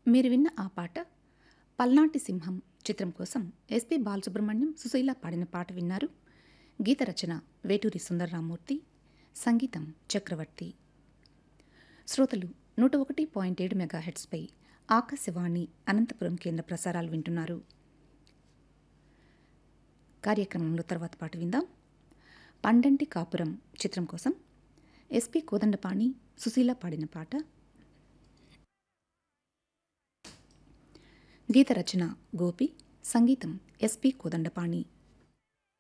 మీరు విన్న ఆ పాట పల్నాటి సింహం చిత్రం కోసం ఎస్పి బాలసుబ్రహ్మణ్యం సుశీల పాడిన పాట విన్నారు గీత రచన వేటూరి సుందరరామూర్తి సంగీతం చక్రవర్తి శ్రోతలు నూట ఒకటి పాయింట్ ఏడు మెగాహెట్స్పై ఆకాశవాణి అనంతపురం కేంద్ర ప్రసారాలు వింటున్నారు కార్యక్రమంలో తర్వాత పాట విందాం పండంటి కాపురం చిత్రం కోసం ఎస్పి కోదండపాణి సుశీల పాడిన పాట గీత రచన గోపి సంగీతం ఎస్పి కోదండపాణి